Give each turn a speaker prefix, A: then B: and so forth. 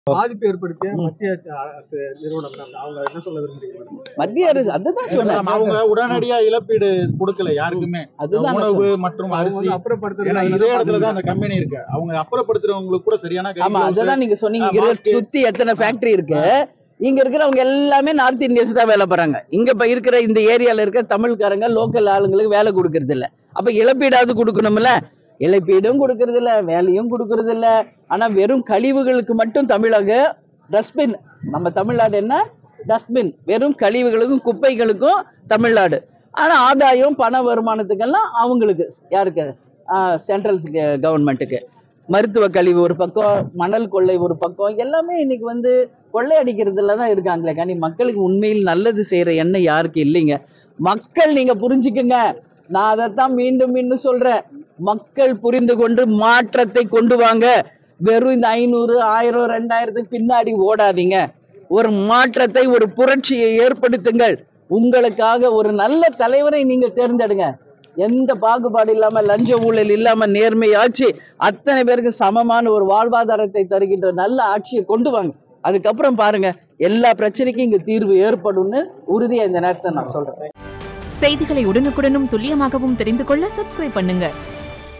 A: பாதிப்பு ஏற்படுத்திய மத்திய அரசு நிறுவனம் தான் அவங்க என்ன சொல்ல விரும்புறீங்க
B: மத்திய அரசு அதுதான் சொன்னேன்
C: அவங்க உடனடியா இழப்பீடு கொடுக்கல யாருக்குமே
B: அதுதான் நான்
C: உணவு மற்றும்
A: அவங்க
C: அரிசி
A: வந்து
C: ஏன்னா
A: அப்புறப்படுத்துறது
C: இதே இடத்துல தான் அந்த கம்பெனி இருக்கு அவங்க அப்புறப்படுத்துறவங்களுக்கு கூட சரியான கை
B: ஆமா
C: gloves,
B: அததான் நீங்க சொன்னீங்க
C: ஆ,
B: இங்க
C: mask.
B: சுத்தி எத்தனை ஃபேக்டரி இருக்கு இங்க இருக்கிறவங்க எல்லாமே நார்த் இந்தியன்ஸ் தான் வேலை போறாங்க இங்க இப்ப இருக்கிற இந்த ஏரியால இருக்க தமிழ்காரங்க லோக்கல் ஆளுங்களுக்கு வேலை கொடுக்கறது இல்ல அப்ப இழப்பீடாவது கொடுக்கணும்ல இழப்பீடும் கொடுக்கறது இல்ல வேலையும் கொடுக்கறது இல்ல ஆனா வெறும் கழிவுகளுக்கு மட்டும் தமிழக டஸ்ட்பின் நம்ம தமிழ்நாடு என்ன டஸ்ட்பின் வெறும் கழிவுகளுக்கும் குப்பைகளுக்கும் தமிழ்நாடு ஆனா ஆதாயம் பண வருமானத்துக்கெல்லாம் அவங்களுக்கு யாருக்கு சென்ட்ரல் கவர்மெண்ட்டுக்கு மருத்துவ கழிவு ஒரு பக்கம் மணல் கொள்ளை ஒரு பக்கம் எல்லாமே இன்னைக்கு வந்து கொள்ளையடிக்கிறதுல தான் இருக்காங்களே காணி மக்களுக்கு உண்மையில் நல்லது செய்யற எண்ணம் யாருக்கு இல்லைங்க மக்கள் நீங்க புரிஞ்சுக்குங்க நான் அதைத்தான் மீண்டும் மீண்டும் சொல்றேன் மக்கள் புரிந்து கொண்டு மாற்றத்தை கொண்டு வாங்க வெறும் இந்த ஐநூறு ஆயிரம் ரெண்டாயிரத்துக்கு பின்னாடி ஓடாதீங்க ஒரு மாற்றத்தை ஒரு புரட்சியை ஏற்படுத்துங்கள் உங்களுக்காக ஒரு நல்ல தலைவரை நீங்க தேர்ந்தெடுங்க எந்த பாகுபாடு இல்லாம லஞ்ச ஊழல் இல்லாம நேர்மையாச்சு அத்தனை பேருக்கு சமமான ஒரு வாழ்வாதாரத்தை தருகின்ற நல்ல ஆட்சியை கொண்டு வாங்க அதுக்கப்புறம் பாருங்க எல்லா பிரச்சனைக்கும் இங்க தீர்வு ஏற்படும்னு உறுதியா இந்த நேரத்தை நான் சொல்றேன்
D: செய்திகளை உடனுக்குடனும் துல்லியமாகவும் தெரிந்து கொள்ள சப்ஸ்கிரைப் பண்ணுங்க